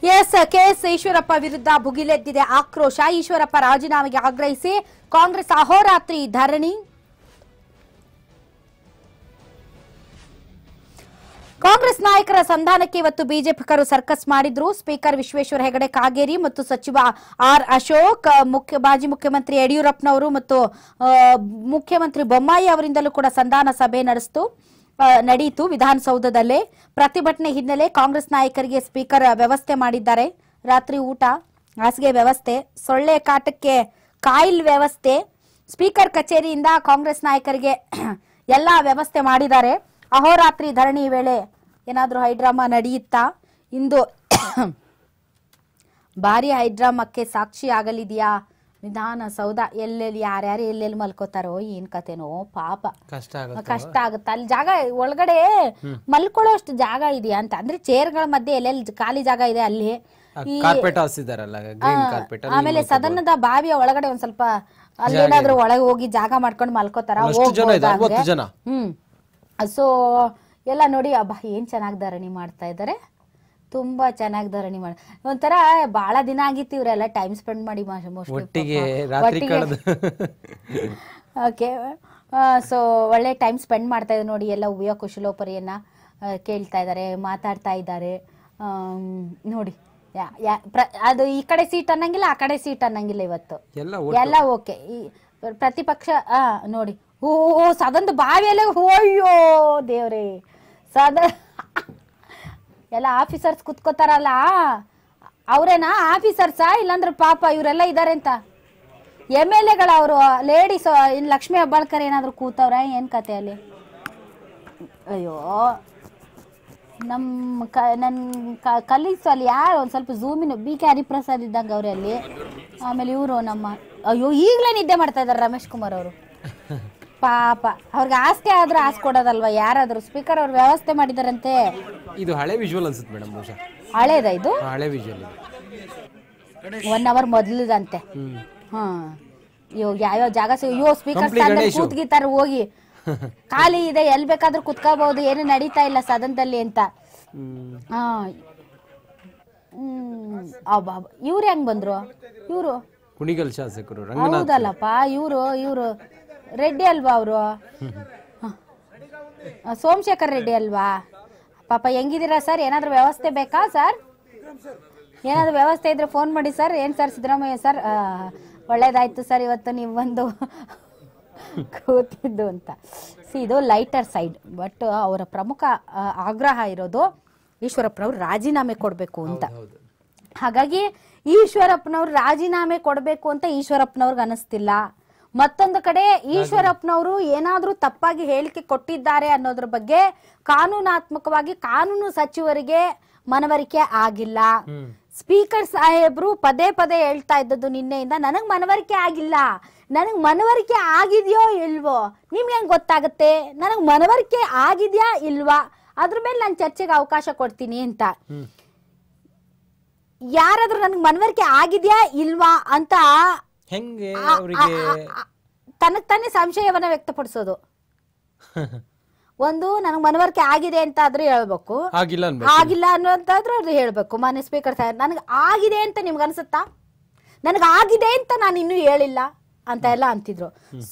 S KS Eshwarappa ವಿರುದ್ಧ ಭುಗಿಲೆದ್ದಿದೆ ಆಕ್ರೋಶ ಈಶ್ವರಪ್ಪ ರಾಜೀನಾಮೆಗೆ ಆಗ್ರಹಿಸಿ ಕಾಂಗ್ರೆಸ್ ಅಹೋರಾತ್ರಿ ಧರಣಿ ಕಾಂಗ್ರೆಸ್ ನಾಯಕರ ಸಂಧಾನಕ್ಕೆ ಇವತ್ತು ಬಿಜೆಪಿಗರು ಸರ್ಕಸ್ ಮಾಡಿದ್ರು ಸ್ಪೀಕರ್ ವಿಶ್ವೇಶ್ವರ ಹೆಗಡೆ ಕಾಗೇರಿ ಮತ್ತು ಸಚಿವ ಆರ್ ಅಶೋಕ್ ಮುಖ್ಯ ಮಾಜಿ ಮುಖ್ಯಮಂತ್ರಿ ಯಡಿಯೂರಪ್ಪನವರು ಮತ್ತು ಆ, ಮುಖ್ಯಮಂತ್ರಿ ಬೊಮ್ಮಾಯಿ ಅವರಿಂದಲೂ ಕೂಡ ಸಂಧಾನ ಸಭೆ ನಡೆಸಿತು ಆ, ನಡೆಯಿತು ವಿಧಾನಸೌಧದಲ್ಲೇ ಪ್ರತಿಭಟನೆ ಹಿನ್ನೆಲೆ ಕಾಂಗ್ರೆಸ್ ನಾಯಕರಿಗೆ ಸ್ಪೀಕರ್ ವ್ಯವಸ್ಥೆ ಮಾಡಿದ್ದಾರೆ ರಾತ್ರಿ ಊಟ ಹಾಸಿಗೆ ವ್ಯವಸ್ಥೆ ಸೊಳ್ಳೆ ಕಾಟಕ್ಕೆ ಕಾಯಿಲ್ ವ್ಯವಸ್ಥೆ ಸ್ಪೀಕರ್ ಕಚೇರಿಯಿಂದ ಕಾಂಗ್ರೆಸ್ ನಾಯಕರಿಗೆ ಎಲ್ಲ ವ್ಯವಸ್ಥೆ ಮಾಡಿದ್ದಾರೆ ಅಹೋರಾತ್ರಿ ಧರಣಿ ವೇಳೆ ಏನಾದರೂ ಹೈಡ್ರಾಮಾ ನಡೆಯುತ್ತಾ ಇಂದು ಭಾರಿ ಹೈಡ್ರಾಮಕ್ಕೆ ಸಾಕ್ಷಿ ಆಗಲಿದೆಯಾ ವಿಧಾನಸೌಧ ಎಲ್ಲೆಲ್ಲಿ ಯಾರ್ಯಾರು ಎಲ್ಲೆಲ್ಲಿ ಮಲ್ಕೋತಾರೋ ಏನ್ ಕತೆನೋ ಪಾಪ ಕಷ್ಟ ಆಗುತ್ತೆ ಕಷ್ಟ ಆಗುತ್ತೆ ಅಲ್ಲಿ ಜಾಗ ಒಳಗಡೆ ಮಲ್ಕೊಳ್ಳೋ ಅಷ್ಟು ಜಾಗ ಇದೆಯಾ ಅಂತ ಅಂದ್ರೆ ಚೇರ್ಗಳ ಮಧ್ಯೆ ಎಲ್ಲೆಲ್ಲಿ ಖಾಲಿ ಜಾಗ ಇದೆ ಅಲ್ಲಿ ಈ ಕಾರ್ಪೆಟ್ ಹಾಸಿದಾರಲ್ಲ ಗ್ರೀನ್ ಕಾರ್ಪೆಟ್ ಆಮೇಲೆ ಸದನದ ಬಾವಿಯ ಒಳಗಡೆ ಒಂದ್ ಸ್ವಲ್ಪ ಅಲ್ಲೇನಾದ್ರೂ ಒಳಗೆ ಹೋಗಿ ಜಾಗ ಮಾಡ್ಕೊಂಡು ಮಲ್ಕೋತಾರ ಎಷ್ಟು ಜನ ಇದೆ ಅರವತ್ತು ಜನ ಹ್ಮ್ ಸೊ ಎಲ್ಲ ನೋಡಿ ಅಬ್ಬ ಏನ್ ಚೆನ್ನಾಗಿ ಧರಣಿ ಮಾಡ್ತಾ ಇದ್ದಾರೆ ತುಂಬಾ ಚೆನ್ನಾಗಿ ಧರಣಿ ಮಾಡಿ ಒಂಥರ ಬಹಳ ದಿನ ಆಗಿತ್ತು ಇವರೆಲ್ಲ ಟೈಮ್ ಸ್ಪೆಂಡ್ ಮಾಡಿ ಮೋಸ್ಟ್ಲಿ ಒಟ್ಟಿಗೆ ರಾತ್ರಿ ಕಳೆದು ಓಕೆ ಸೊ ಒಳ್ಳೆ ಟೈಮ್ ಸ್ಪೆಂಡ್ ಮಾಡ್ತಾ ಇದ್ದಾರೆ ನೋಡಿ ಎಲ್ಲ ಉಭಯ ಕುಶಲೋಪರಿಯನ್ನ ಆ, ಕೇಳ್ತಾ ಇದ್ದಾರೆ ಮಾತಾಡ್ತಾ ಇದ್ದಾರೆ ಆಮ್, ನೋಡಿ ಯಾ- ಯಾ- ಪ್ರ- ಅದು ಈ ಕಡೆ ಸೀಟ್ ಅನ್ನಂಗಿಲ್ಲ ಆ ಕಡೆ ಸೀಟ್ ಅನ್ನಂಗಿಲ್ಲ ಇವತ್ತು ಎಲ್ಲ ಎಲ್ಲ ಓಕೆ ಈ ಪ್ರತಿಪಕ್ಷ ಆ ನೋಡಿ ಓ ಓ, ಸದನದ ಬಾವಿಯಲ್ಲೇ ಅಯ್ಯೋ ದೇವ್ರೇ ಸದ ಎಲ್ಲ ಆಫೀಸರ್ಸ್ ಕುತ್ಕೋತಾರಲ್ಲ ಅವರೇನಾ ಆಫೀಸರ್ಸಾ ಇಲ್ಲಾಂದ್ರೆ ಪಾಪ ಇವರೆಲ್ಲ ಇದಾರೆ ಅಂತ ಎಮ್ ಎಲ್ ಎಗಳ ಅವರು ಲೇಡೀಸ್ ಇನ್ ಲಕ್ಷ್ಮೀ ಹೆಬ್ಬಾಳ್ಕರ್ ಏನಾದ್ರು ಕೂತವ್ರ ಏನ್ ಕತೆ ಅಲ್ಲಿ ಅಯ್ಯೋ ನಮ್ಮ ಕ ನನ್ನ ಕಲೀಗ್ಸ್ ಅಲ್ಲಿ ಯಾರು ಒಂದು ಸ್ವಲ್ಪ ಝೂಮಿನ ಬಿ ಕೆ ಹರಿಪ್ರಸಾದ್ ಇದ್ದಂಗೆ ಅವ್ರೆ ಅಲ್ಲಿ ಆಮೇಲೆ ಇವರು ನಮ್ಮ ಅಯ್ಯೋ ಈಗಲೇ ನಿದ್ದೆ ಮಾಡ್ತಾ ಇದ್ದಾರೆ ರಮೇಶ್ ಕುಮಾರ್ ಅವರು ಪಾಪ ಅವ್ರಿಗೆ ಆಸ್ತಿ ಆದ್ರೂ ಆಸ್ ಕೊಡೋದಲ್ವಾ ಯಾರಾದ್ರೂ ಸ್ಪೀಕರ್ ಅವ್ರು ವ್ಯವಸ್ಥೆ ಮಾಡಿದಾರಂತೆ ಇದು ಹಳೆ ವಿಜುವಲ್ ಅನ್ಸುತ್ತೆ ಮೇಡಮ್ ಬಹುಶಃ ಹಳೇದ ಇದು ಹಾ, ಹಳೆ ವಿಜುವಲ್ ಇದು ಒನ್ ಅವರ್ ಮೊದಲದಂತೆ ಹ್ಮ್ ಹಾ ಅಯ್ಯೋ ಯಾವ್ಯಾವ ಜಾಗ ಸಿಗ ಅಯ್ಯೋ ಸ್ಪೀಕರ್ Complete ಸ್ಥಾನದಲ್ಲಿ ಗಣೇಶು. ಕೂತ್ಗಿತಾರ ಹೋಗಿ ಖಾಲಿ ಇದೆ ಎಲ್ ಬೇಕಾದ್ರೂ ಕುತ್ಕೋಬಹುದು ಏನು ನಡೀತಾ ಇಲ್ಲ ಸದನದಲ್ಲಿ ಅಂತ ಹ್ಮ್ ಹಾ ಹ್ಮ್ ಅಬ್ಬಾ ಇವ್ರು ಹೆಂಗ್ ಬಂದ್ರು ಇವ್ರು ಕುಣಿಗಲ್ ಶಾಸಕರು ರಂಗನಾಥ್ ಹೌದಲ್ಲಪ್ಪ ಇವ್ರು ಇವ್ರು ರೆಡ್ಡಿ ಅಲ್ವಾ ಅವರು ಸೋಮಶೇಖರ್ ರೆಡ್ಡಿ ಅಲ್ವಾ ಪಾಪ ಹೆಂಗಿದ್ದೀರಾ ಸರ್ ಏನಾದ್ರೂ ವ್ಯವಸ್ಥೆ ಬೇಕಾ ಸರ್ ಏನಾದ್ರೂ ವ್ಯವಸ್ಥೆ ಇದ್ರೆ ಫೋನ್ ಮಾಡಿ ಸರ್ ಏನ್ ಸರ್ ಸಿದ್ದರಾಮಯ್ಯ ಸರ್ ಆ, ಒಳ್ಳೇದಾಯ್ತು ಸರ್ ಇವತ್ತು ನೀವು ಬಂದು ಕೂತಿದ್ದು ಅಂತ ಸಿ ಇದು ಲೈಟರ್ ಸೈಡ್ ಬಟ್ ಅವರ ಪ್ರಮುಖ ಆ, ಆಗ್ರಹ ಇರೋದು ಈಶ್ವರಪ್ಪನವ್ರು ರಾಜೀನಾಮೆ ಕೊಡಬೇಕು ಅಂತ ಹೌದು ಹಾಗಾಗಿ ಈಶ್ವರಪ್ಪನವ್ರು ರಾಜೀನಾಮೆ ಕೊಡಬೇಕು ಅಂತ ಈಶ್ವರಪ್ಪನವ್ರಿಗೆ ಅನಿಸ್ತಿಲ್ಲ ಮತ್ತೊಂದು ಕಡೆ ಈಶ್ವರಪ್ಪನವರು ಏನಾದ್ರೂ ತಪ್ಪಾಗಿ ಹೇಳಿಕೆ ಕೊಟ್ಟಿದ್ದಾರೆ ಅನ್ನೋದ್ರ ಬಗ್ಗೆ ಕಾನೂನಾತ್ಮಕವಾಗಿ ಕಾನೂನು ಸಚಿವರಿಗೆ ಮನವರಿಕೆ ಆಗಿಲ್ಲ ಹ್ಮ್ ಸ್ಪೀಕರ್ ಸಾಹೇಬ್ರು ಪದೇ ಪದೇ ಹೇಳ್ತಾ ಇದ್ದದ್ದು ನಿನ್ನೆಯಿಂದ ನನಗ್ ಮನವರಿಕೆ ಆಗಿಲ್ಲ ನನಗ್ ಮನವರಿಕೆ ಆಗಿದೆಯೋ ಇಲ್ವೋ ನಿಮ್ಗೆ ಹೆಂಗ್ ಗೊತ್ತಾಗುತ್ತೆ ನನಗ್ ಮನವರಿಕೆ ಆಗಿದ್ಯಾ ಇಲ್ವಾ ಅದ್ರ ಮೇಲೆ ನಾನು ಚರ್ಚೆಗೆ ಅವಕಾಶ ಕೊಡ್ತೀನಿ ಅಂತ ಹ್ಮ್ ಯಾರಾದ್ರೂ ನನಗೆ ಮನವರಿಕೆ ಆಗಿದ್ಯಾ ಇಲ್ವಾ ಅಂತ ಹೆಂಗೆ ಅವರಿಗೆ ತನಗ್ ತಾನೇ ಸಂಶಯವನ್ನ ವ್ಯಕ್ತಪಡಿಸೋದು ಒಂದು ನನಗೆ ಮನವರಿಕೆ ಆಗಿದೆ ಅಂತ ಆದ್ರೂ ಹೇಳ್ಬೇಕು ಆಗಿಲ್ಲ ಅನ್ಬೇಕು ಆಗಿಲ್ಲ ಅನ್ನೋಂತಾದ್ರೂ ಅದು ಹೇಳ್ಬೇಕು ಮಾನ್ಯ ಸ್ಪೀಕರ್ ಸಾಹೇಬ್ ನನಗೆ ಆಗಿದೆ ಅಂತ ನಿಮ್ಗೆ ಅನ್ಸುತ್ತಾ ನನಗೆ ಆಗಿದೆ ಅಂತ ನಾನು ಇನ್ನೂ ಹೇಳಿಲ್ಲ ಅಂತ ಎಲ್ಲ ಅಂತಿದ್ರು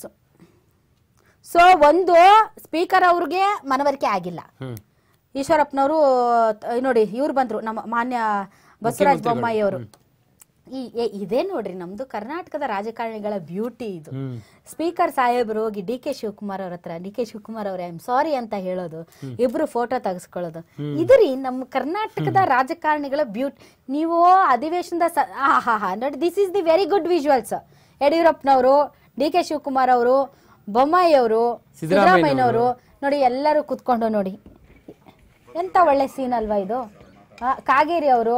ಸೊ ಒಂದು ಸ್ಪೀಕರ್ ಅವ್ರಿಗೆ ಮನವರಿಕೆ ಆಗಿಲ್ಲ ಹ್ಮ್ ಈಶ್ವರಪ್ಪನವರು ತ- ನೋಡಿ ಇವ್ರು ಬಂದ್ರು ನಮ್ಮ ಮಾನ್ಯ ಬಸವರಾಜ ಬೊಮ್ಮಾಯಿ ಅವರು ಈ ಏ- ಇದೇ ನೋಡ್ರಿ ನಮ್ದು ಕರ್ನಾಟಕದ ರಾಜಕಾರಣಿಗಳ ಬ್ಯೂಟಿ ಇದು ಹ್ಮ್ ಸ್ಪೀಕರ್ ಸಾಹೇಬರು ಹೋಗಿ ಡಿ ಕೆ ಶಿವಕುಮಾರ್ ಅವ್ರ ಹತ್ರ ಡಿ ಕೆ ಶಿವಕುಮಾರ್ ಅವ್ರೆ ಐ ಆಮ್ ಸಾರಿ ಅಂತ ಹೇಳೋದು ಇಬ್ರು ಫೋಟೋ ತೆಗೆಸ್ಕೊಳ್ಳೋದು ಇದ್ರಿ ನಮ್ಮ ಕರ್ನಾಟಕದ ರಾಜಕಾರಣಿಗಳ ಬ್ಯೂಟಿ ನೀವು ಅಧಿವೇಶನದ ಸ- ಆ ಹಾ ಹಾ ನೋಡಿ this is the very good visuals ಯಡಿಯೂರಪ್ಪನವರು ಡಿ ಕೆ ಶಿವಕುಮಾರ್ ಅವರು ಬೊಮ್ಮಾಯಿ ಅವರು ಸಿದ್ದರಾಮಯ್ಯನವರು ನೋಡಿ ಎಲ್ಲರೂ ಕುತ್ಕೊಂಡು ನೋಡಿ ಎಂತ ಒಳ್ಳೆ ಸೀನ್ ಅಲ್ವಾ ಇದು ಆ, ಕಾಗೇರಿ ಅವರು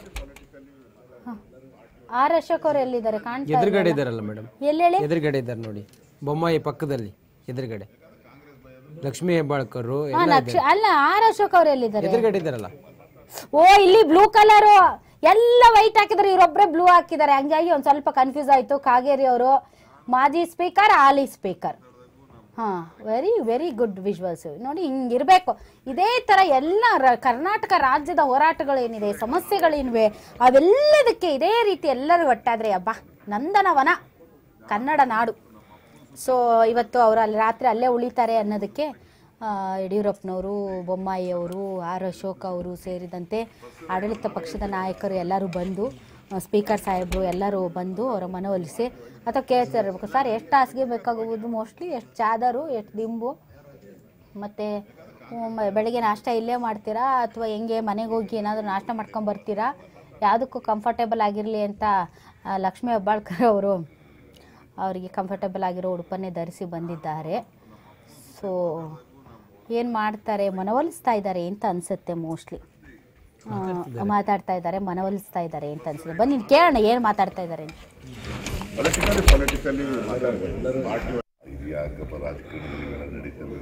ಆರ್ ಅಶೋಕ್ ಅವರು ಎಲ್ಲಿದ್ದಾರೆ ಕಾಣ್ತಾ ಎದುರುಗಡೆ ಇದಾರಲ್ಲ ಮೇಡಮ್ ಎಲ್ಲೇಳಿ ಎದುರುಗಡೆ ಇದ್ದಾರೆ ನೋಡಿ ಬೊಮ್ಮಾಯಿ ಪಕ್ಕದಲ್ಲಿ ಎದುರುಗಡೆ ಲಕ್ಷ್ಮೀ ಹೆಬ್ಬಾಳ್ಕರು ಹಾ, ಎಲ್ಲ ನಕ್ಷ ಅಲ್ಲ ಆರ್ ಅಶೋಕ್ ಅವ್ರು ಎಲ್ಲಿದ್ದಾರೆ ಎದುರುಗಡೆ ಇದ್ದಾರಲ್ಲ ಓ ಇಲ್ಲಿ ಬ್ಲೂ ಕಲರ್ ಎಲ್ಲ ವೈಟ್ ಹಾಕಿದ್ದಾರೆ ಇವರೊಬ್ರೆ ಬ್ಲೂ ಹಾಕಿದ್ದಾರೆ ಹಂಗಾಗಿ ಒಂದ್ ಸ್ವಲ್ಪ ಕನ್ಫ್ಯೂಸ್ ಆಯ್ತು ಕಾಗೇರಿ ಅವರು ಮಾಜಿ ಸ್ಪೀಕರ್ ಹಾಲಿ ಸ್ಪೀಕರ್ ಹಾ ವೆರಿ ವೆರಿ ಗುಡ್ ವಿಜುವಲ್ಸ್ ನೋಡಿ ಹಿಂಗಿರ್ಬೇಕು ಇದೇ ತರ ಎಲ್ಲ ರ- ಕರ್ನಾಟಕ ರಾಜ್ಯದ ಹೋರಾಟಗಳೇನಿದೆ ಸಮಸ್ಯೆಗಳೇನಿವೆ ಅವೆಲ್ಲದಕ್ಕೆ ಇದೇ ರೀತಿ ಎಲ್ಲರೂ ಒಟ್ಟಾದ್ರೆ ಅಬ್ಬಾ ನಂದನವನ ಕನ್ನಡ ನಾಡು ಸೊ ಇವತ್ತು ಅವರು ಅಲ್ಲಿ ರಾತ್ರಿ ಅಲ್ಲೇ ಉಳಿತಾರೆ ಅನ್ನೋದಕ್ಕೆ ಆ, ಯಡಿಯೂರಪ್ಪನವರು ಬೊಮ್ಮಾಯಿ ಅವರು ಆರ್ ಅಶೋಕ್ ಅವರು ಸೇರಿದಂತೆ ಆಡಳಿತ ಪಕ್ಷದ ನಾಯಕರು ಎಲ್ಲರೂ ಬಂದು ಆ, ಸ್ಪೀಕರ್ ಸಾಹೇಬರು ಎಲ್ಲರೂ ಬಂದು ಅವರ ಮನವೊಲಿಸಿ ಅಥವಾ ಕೇಳ್ತಾ ಇರಬೇಕು ಸರ್ ಎಷ್ಟು ಹಾಸಿಗೆ ಬೇಕಾಗುವುದು ಮೋಸ್ಟ್ಲಿ ಎಷ್ಟು ಚಾದರು ಎಷ್ಟು ದಿಂಬು ಮತ್ತು ಬೆಳಗ್ಗೆ ನಾಷ್ಟ ಇಲ್ಲೇ ಮಾಡ್ತೀರಾ ಅಥವಾ ಹೆಂಗೆ ಮನೆಗೆ ಹೋಗಿ ಏನಾದರೂ ನಾಷ್ಟ ಮಾಡ್ಕೊಂಡು ಬರ್ತೀರಾ ಯಾವುದಕ್ಕೂ ಕಂಫರ್ಟೇಬಲ್ ಆಗಿರಲಿ ಅಂತ ಆ, ಲಕ್ಷ್ಮೀ ಹೆಬ್ಬಾಳ್ಕರ್ ಅವರು ಅವರಿಗೆ ಕಂಫರ್ಟೇಬಲ್ ಆಗಿರೋ ಉಡುಪನ್ನೇ ಧರಿಸಿ ಬಂದಿದ್ದಾರೆ ಸೊ ಏನು ಮಾಡ್ತಾರೆ ಮನವೊಲಿಸ್ತಾ ಇದ್ದಾರೆ ಅಂತ ಅನಿಸುತ್ತೆ ಮೋಸ್ಟ್ಲಿ ಮಾತಾಡ್ತಾ ಇದ್ದಾರೆ ಮನವೊಲಿಸ್ತಾ ಇದ್ದಾರೆ ಅಂತ ಅನ್ಸುತ್ತೆ ಬನ್ನಿ ಕೇಳೋಣ ಏನು ಮಾತಾಡ್ತಾ ಇದ್ದಾರೆ ಅಂತ ಪೊಲಿಟಿಕಲಿ ಪೊಲಿಟಿಕಲಿ ಪಾರ್ಟಿ ಯಾಕಪ್ಪ ರಾಜಕೀಯಗಳೆಲ್ಲ ನಡೀತವೆ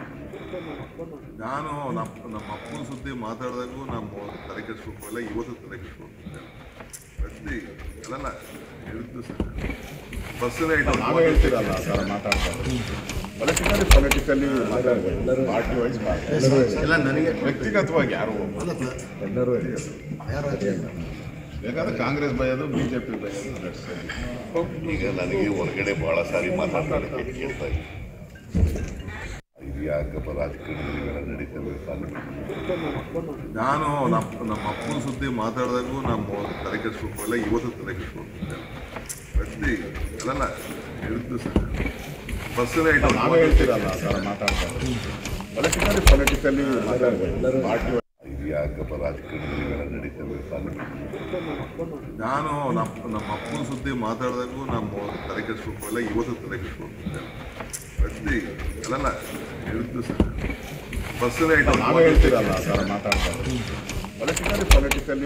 ನಾನು ನಮ್ಮ ನಮ್ಮ ಅಪ್ಪನ ಸುದ್ದಿ ಮಾತಾಡಿದಾಗೂ ನಮ್ಮ ತಲೆ ಕೆಡಿಸ್ಕೊಲ್ಲ ಇವತ್ತು ತಲೆ ಕೆಡಿಸ್ಕೊಳ್ತಿದ್ದೆ ಪ್ರತಿ ಅಲ್ಲಲ್ಲ ಹೇಳಿದ್ದು ಸರ್ ಪರ್ಸನಲ್ ಐಟಮ್ ನಾವೇ ಹೇಳ್ತೀರಲ್ಲ ಸರ್ ಮಾತಾಡ್ತಾರೆ ಪೊಲಿಟಿಕಲಿ ಪೊಲಿಟಿಕಲಿ ಪಾರ್ಟಿ ವೈಸ್ ಎಲ್ಲ ನನಗೆ ವ್ಯಕ್ತಿಗತವಾಗಿ ಯಾರು ಎಲ್ಲರೂ ಬೇಕಾದ್ರೆ ಕಾಂಗ್ರೆಸ್ ಬಯೋದು ಬಿಜೆಪಿ ಬಯೋದು ನಡೆಸ್ತಾರೆ ಈಗ ನನಗೆ ಹೊರಗಡೆ ಬಹಳ ಸಾರಿ ಮಾತಾಡೋದಕ್ಕೆ ಕೇಳ್ತಾ ಇದ್ದೆ ಇದು ಯಾಕಪ್ಪ ರಾಜಕೀಯಗಳೆಲ್ಲ ನಡೀತವೆ ನಾನು ನಮ್ಮ ನಮ್ಮ ಅಪ್ಪನ ಸುದ್ದಿ ಮಾತಾಡಿದಾಗೂ ನಮ್ಮ ತಲೆ ಕೆಡಿಸ್ಕೊಲ್ಲ ಇವತ್ತು ತಲೆ ಕೆಡಿಸ್ಕೊಳ್ತಿದ್ದೆ ಪ್ರತಿ ಅಲ್ಲಲ್ಲ ಹೇಳಿದ್ದು ಸರ್ ಪರ್ಸನಲ್ ಐಟಮ್ ನಾವೇ ಹೇಳ್ತೀರಲ್ಲ ಸರ್ ಮಾತಾಡ್ತಾರೆ ಪೊಲಿಟಿಕಲಿ ಪೊಲಿಟಿಕಲಿ ಪಾರ್ಟಿ ಇದು ಯಾಕಪ್ಪ ರಾಜಕೀಯಗಳೆಲ್ಲ ನಡೀತವೆ ನಾನು ನಮ್ಮ ನಮ್ಮ ಅಪ್ಪನ ಸುದ್ದಿ ಮಾತಾಡಿದಾಗೂ ನಮ್ಮ ತಲೆ ಕೆಡಿಸ್ಕೊಲ್ಲ ಇವತ್ತು ತಲೆ ಕೆಡಿಸ್ಕೊಳ್ತಿದ್ದೆ ಪ್ರತಿ ಅಲ್ಲಲ್ಲ ಹೇಳಿದ್ದು ಸರ್ ಪರ್ಸನಲ್ ಐಟಮ್ ನಾವೇ ಹೇಳ್ತೀರಲ್ಲ ಸರ್ ಮಾತಾಡ್ತಾರೆ ಪೊಲಿಟಿಕಲಿ ಪೊಲಿಟಿಕಲಿ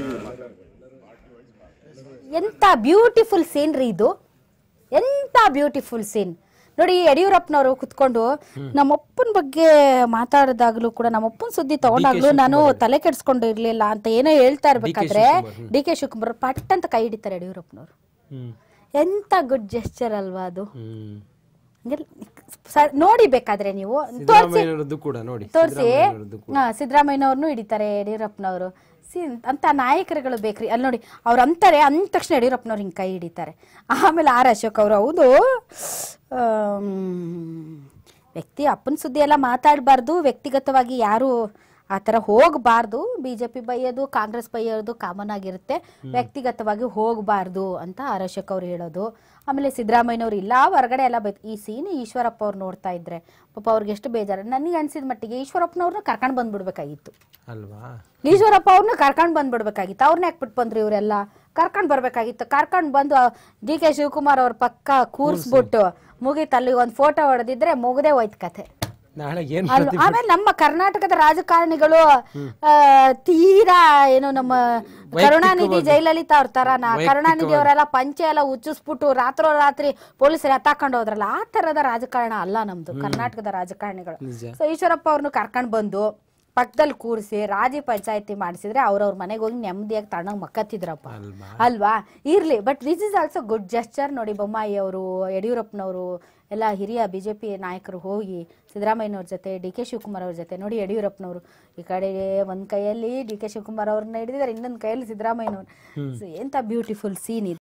ಎಂಥ ಬ್ಯೂಟಿಫುಲ್ ಸೀನ್ ರೀ ಇದು ಎಂಥ ಬ್ಯೂಟಿಫುಲ್ ಸೀನ್ ನೋಡಿ ಯಡಿಯೂರಪ್ಪನವರು ಕುತ್ಕೊಂಡು ನಮ್ಮಪ್ಪನ ಬಗ್ಗೆ ಮಾತಾಡಿದಾಗ್ಲೂ ಕೂಡ ನಮ್ಮಪ್ಪನ ಸುದ್ದಿ ತಗೊಂಡಾಗ್ಲೂ ನಾನು ತಲೆ ಕೆಡಿಸ್ಕೊಂಡು ಇರ್ಲಿಲ್ಲ ಅಂತ ಏನೋ ಹೇಳ್ತಾ ಇರ್ಬೇಕಾದ್ರೆ ಡಿ ಕೆ ಶಿವಕುಮಾರ್ ಪಟ್ ಅಂತ ಕೈ ಹಿಡಿತಾರೆ ಯಡಿಯೂರಪ್ಪನವರು ಹ್ಮ್ ಎಂತ ಗುಡ್ ಜೆಸ್ಚರ್ ಅಲ್ವಾ ಅದು ಹ್ಮ್ ಹಂಗೆ ಸ- ನೋಡಿ ಬೇಕಾದ್ರೆ ನೀವು ತೋರಿಸಿ ಸಿದ್ದರಾಮಯ್ಯನವರದ್ದು ಕೂಡ ನೋಡಿ ತೋರಿಸಿ ಸಿದ್ದರಾಮಯ್ಯನವರದ್ದು ಕೂಡ ಸಿದ್ದರಾಮಯ್ಯನವ್ರನ್ನೂ ಹಿಡಿತಾರೆ ಯಡಿಯೂರಪ್ಪನವರು ಸಿ ಅಂತ ನಾಯಕರುಗಳು ಬೇಕ್ರಿ ಅಲ್ಲಿ ನೋಡಿ ಅವ್ರು ಅಂತಾರೆ ಅಂದ ತಕ್ಷಣ ಯಡಿಯೂರಪ್ಪನವ್ರು ಹಿಂಗೆ ಕೈ ಹಿಡಿತಾರೆ ಆಮೇಲೆ ಆರ್ ಅಶೋಕ್ ಅವರು ಹೌದು ಆಮ್, ವ್ಯಕ್ತಿ ಅಪ್ಪನ ಸುದ್ದಿ ಎಲ್ಲ ಮಾತಾಡಬಾರ್ದು ವ್ಯಕ್ತಿಗತವಾಗಿ ಯಾರು ಆ ಥರ ಹೋಗಬಾರ್ದು ಬಿ ಜೆ ಪಿ ಬೈಯೋದು ಕಾಂಗ್ರೆಸ್ ಬೈಯೋದು ಕಾಮನ್ ಆಗಿರುತ್ತೆ ವ್ಯಕ್ತಿಗತವಾಗಿ ಹೋಗಬಾರ್ದು ಅಂತ ಆರ್ ಅಶೋಕ್ ಅವ್ರು ಹೇಳೋದು ಆಮೇಲೆ ಸಿದ್ದರಾಮಯ್ಯನವ್ರು ಇಲ್ಲ ಹೊರಗಡೆ ಎಲ್ಲ ಬೈ ಈ ಸೀನ್ ಈಶ್ವರಪ್ಪ ಅವ್ರು ನೋಡ್ತಾ ಇದ್ರೆ ಪಾಪ ಅವ್ರಿಗೆ ಎಷ್ಟು ಬೇಜಾರು ನನಗೆ ಅನ್ಸಿದ ಮಟ್ಟಿಗೆ ಈಶ್ವರಪ್ಪನವ್ರನ್ನ ಕರ್ಕೊಂಡು ಬಂದ್ಬಿಡ್ಬೇಕಾಗಿತ್ತು ಅಲ್ವಾ ಈಶ್ವರಪ್ಪ ಅವ್ರನ್ನ ಕರ್ಕೊಂಡು ಬಂದ್ಬಿಡ್ಬೇಕಾಗಿತ್ತು ಅವ್ರನ್ನ ಯಾಕೆ ಬಿಟ್ಟು ಬಂದ್ರು ಇವರೆಲ್ಲ ಕರ್ಕೊಂಡು ಬರ್ಬೇಕಾಗಿತ್ತು ಕರ್ಕೊಂಡು ಬಂದು ಡಿ ಕೆ ಶಿವಕುಮಾರ್ ಅವ್ರ ಪಕ್ಕ ಕೂರಿಸ್ಬಿಟ್ಟು ಮುಗೀತು ಅಲ್ಲಿ ಒಂದು ಫೋಟೋ ಹೊಡೆದಿದ್ರೆ ಮುಗದೆ ಹೋಯ್ತು ಕತೆ ನಾಳೆ ಏನ್ ಅಲ್ವಾ? ಆಮೇಲೆ ನಮ್ಮ ಕರ್ನಾಟಕದ ರಾಜಕಾರಣಿಗಳು ಆ, ತೀರಾ ಏನು ನಮ್ಮ ಕರುಣಾನಿಧಿ ಜಯಲಲಿತಾ ಅವ್ರ ತರನ ಕರುಣಾನಿಧಿ ಅವರೆಲ್ಲ ಪಂಚೆ ಎಲ್ಲ ಉಚ್ಚಿಸ್ಬಿಟ್ಟು ರಾತ್ರೋ ರಾತ್ರಿ ಪೊಲೀಸರು ಎತ್ತಾಕೊಂಡು ಹೋದ್ರಲ್ಲ ಆ ತರದ ರಾಜಕಾರಣ ಅಲ್ಲ ನಮ್ದು ಕರ್ನಾಟಕದ ರಾಜಕಾರಣಿಗಳು ನಿಜ. ಸೊ ಈಶ್ವರಪ್ಪ ಅವ್ರನ್ನ ಕರ್ಕೊಂಡು ಬಂದು ಪಕ್ಕದಲ್ಲಿ ಕೂರಿಸಿ ರಾಜಿ ಪಂಚಾಯತಿ ಮಾಡಿಸಿದ್ರೆ ಅವ್ರವ್ರ ಮನೆಗೆ ಹೋಗಿ ನೆಮ್ಮದಿಯಾಗಿ ತಣ್ಣಗೆ ಮಕ್ಕತ್ತಿದ್ರಪ್ಪ ಅಲ್ವಾ ಅಲ್ವಾ ಇರ್ಲಿ but this is also good gesture ನೋಡಿ ಬೊಮ್ಮಾಯಿ ಅವರು ಯಡಿಯೂರಪ್ಪನವರು ಎಲ್ಲ ಹಿರಿಯ ಬಿಜೆಪಿ ನಾಯಕರು ಹೋಗಿ ಸಿದ್ದರಾಮಯ್ಯನವ್ರ ಜೊತೆ ಡಿ ಕೆ ಶಿವಕುಮಾರ್ ಅವ್ರ ಜೊತೆ ನೋಡಿ ಯಡಿಯೂರಪ್ಪನವರು ಈ ಕಡೆ ಒಂದ್ ಕೈಯಲ್ಲಿ ಡಿ ಕೆ ಶಿವಕುಮಾರ್ ಅವ್ರನ್ನ ಹಿಡಿದಿದ್ದಾರೆ ಇನ್ನೊಂದ್ ಕೈಯಲ್ಲಿ ಸಿದ್ದರಾಮಯ್ಯನವ್ರು So, ಎಂತ ಬ್ಯೂಟಿಫುಲ್ ಸೀನ್ ಇದು